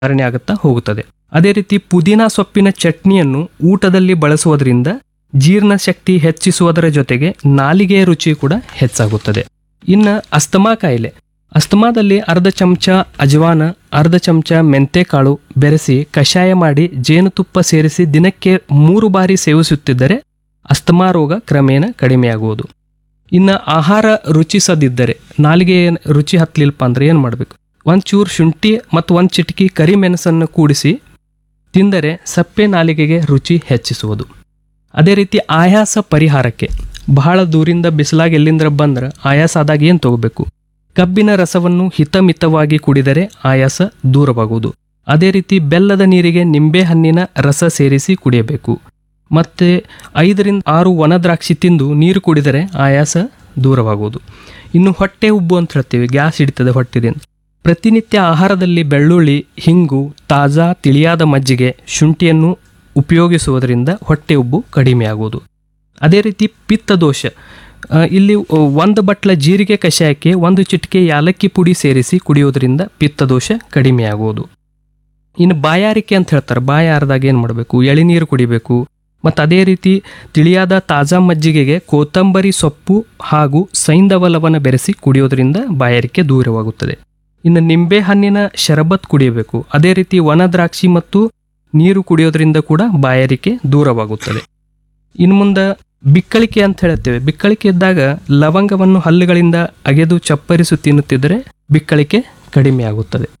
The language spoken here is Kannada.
ನಿವಾರಣೆ ಆಗುತ್ತಾ ಹೋಗುತ್ತದೆ ಅದೇ ರೀತಿ ಪುದೀನಾ ಸೊಪ್ಪಿನ ಚಟ್ನಿಯನ್ನು ಊಟದಲ್ಲಿ ಬಳಸುವುದರಿಂದ ಜೀರ್ಣಶಕ್ತಿ ಹೆಚ್ಚಿಸುವುದರ ಜೊತೆಗೆ ನಾಲಿಗೆಯ ರುಚಿ ಕೂಡ ಹೆಚ್ಚಾಗುತ್ತದೆ ಇನ್ನು ಅಸ್ತಮಾ ಕಾಯಿಲೆ ಅಸ್ತಮಾದಲ್ಲಿ ಅರ್ಧ ಚಮಚ ಅಜವಾನ ಅರ್ಧ ಚಮಚ ಮೆಂತೆಕಾಳು ಬೆರೆಸಿ ಕಷಾಯ ಮಾಡಿ ಜೇನುತುಪ್ಪ ಸೇರಿಸಿ ದಿನಕ್ಕೆ ಮೂರು ಬಾರಿ ಸೇವಿಸುತ್ತಿದ್ದರೆ ಅಸ್ತಮಾ ರೋಗ ಕ್ರಮೇಣ ಕಡಿಮೆಯಾಗುವುದು ಇನ್ನು ಆಹಾರ ರುಚಿಸದಿದ್ದರೆ ನಾಲಿಗೆ ಏನ್- ರುಚಿ ಹತ್ತಲಿಲ್ಪ ಅಂದ್ರೆ ಏನು ಮಾಡಬೇಕು ಒಂದು ಚೂರು ಶುಂಠಿ ಮತ್ತು ಒಂದು ಚಿಟಕಿ ಕರಿಮೆಣಸನ್ನು ಕೂಡಿಸಿ ತಿಂದರೆ ಸಪ್ಪೆ ನಾಲಿಗೆಗೆ ರುಚಿ ಹೆಚ್ಚಿಸುವುದು ಅದೇ ರೀತಿ ಆಯಾಸ ಪರಿಹಾರಕ್ಕೆ ಬಹಳ ದೂರಿಂದ ಬಿಸಿಲಾಗಿ ಎಲ್ಲಿಂದ್ರ ಬಂದ್ರೆ ಆಯಾಸ ಆದಾಗ ಏನು ತಗೋಬೇಕು ಕಬ್ಬಿನ ರಸವನ್ನು ಹಿತಮಿತವಾಗಿ ಕುಡಿದರೆ ಆಯಾಸ ದೂರವಾಗುವುದು ಅದೇ ರೀತಿ ಬೆಲ್ಲದ ನೀರಿಗೆ ನಿಂಬೆ ಹಣ್ಣಿನ ರಸ ಸೇರಿಸಿ ಕುಡಿಯಬೇಕು ಮತ್ತೆ ಐದರಿಂದ ಆರು ಒಣ ದ್ರಾಕ್ಷಿ ತಿಂದು ನೀರು ಕುಡಿದರೆ ಆಯಾಸ ದೂರವಾಗುವುದು ಇನ್ನು ಹೊಟ್ಟೆ ಉಬ್ಬು ಅಂತ ಹೇಳ್ತೀವಿ ಗ್ಯಾಸ್ ಹಿಡಿತದೆ ಹೊಟ್ಟೆದಿಂದ ಪ್ರತಿನಿತ್ಯ ಆಹಾರದಲ್ಲಿ ಬೆಳ್ಳುಳ್ಳಿ ಹಿಂಗು ತಾಜಾ ತಿಳಿಯಾದ ಮಜ್ಜಿಗೆ ಶುಂಠಿಯನ್ನು ಉಪಯೋಗಿಸುವುದರಿಂದ ಹೊಟ್ಟೆ ಉಬ್ಬು ಕಡಿಮೆಯಾಗುವುದು ಅದೇ ರೀತಿ ಪಿತ್ತದೋಷ ಆ, ಇಲ್ಲಿ ಆ, ಒಂದು ಬಟ್ಲ ಜೀರಿಗೆ ಕಷಾಯಕ್ಕೆ ಒಂದು ಚಿಟಿಕೆ ಯಾಲಕ್ಕಿ ಪುಡಿ ಸೇರಿಸಿ ಕುಡಿಯೋದ್ರಿಂದ ಪಿತ್ತದೋಷ ಕಡಿಮೆಯಾಗುವುದು ಇನ್ನು ಬಾಯಾರಿಕೆ ಅಂತ ಹೇಳ್ತಾರೆ ಬಾಯಾರದಾಗ ಏನು ಮಾಡಬೇಕು ಎಳಿನೀರು ಕುಡಿಬೇಕು ಮತ್ತು ಅದೇ ರೀತಿ ತಿಳಿಯಾದ ತಾಜಾ ಮಜ್ಜಿಗೆಗೆ ಕೊತ್ತಂಬರಿ ಸೊಪ್ಪು ಹಾಗೂ ಸೈಂಧವಲವನ್ನು ಬೆರೆಸಿ ಕುಡಿಯೋದ್ರಿಂದ ಬಾಯಾರಿಕೆ ದೂರವಾಗುತ್ತದೆ ಇನ್ನು ನಿಂಬೆ ಹಣ್ಣಿನ ಶರಬತ್ ಕುಡಿಯಬೇಕು ಅದೇ ರೀತಿ ವನ ದ್ರಾಕ್ಷಿ ಮತ್ತು ನೀರು ಕುಡಿಯೋದ್ರಿಂದ ಕೂಡ ಬಾಯಾರಿಕೆ ದೂರವಾಗುತ್ತದೆ ಇನ್ನು ಮುಂದೆ ಬಿಕ್ಕಳಿಕೆ ಅಂತ ಹೇಳುತ್ತೇವೆ ಬಿಕ್ಕಳಿಕೆ ಇದ್ದಾಗ ಲವಂಗವನ್ನು ಹಲ್ಲುಗಳಿಂದ ಅಗೆದು ಚಪ್ಪರಿಸು ತಿನ್ನುತ್ತಿದ್ದರೆ ಬಿಕ್ಕಳಿಕೆ ಕಡಿಮೆಯಾಗುತ್ತದೆ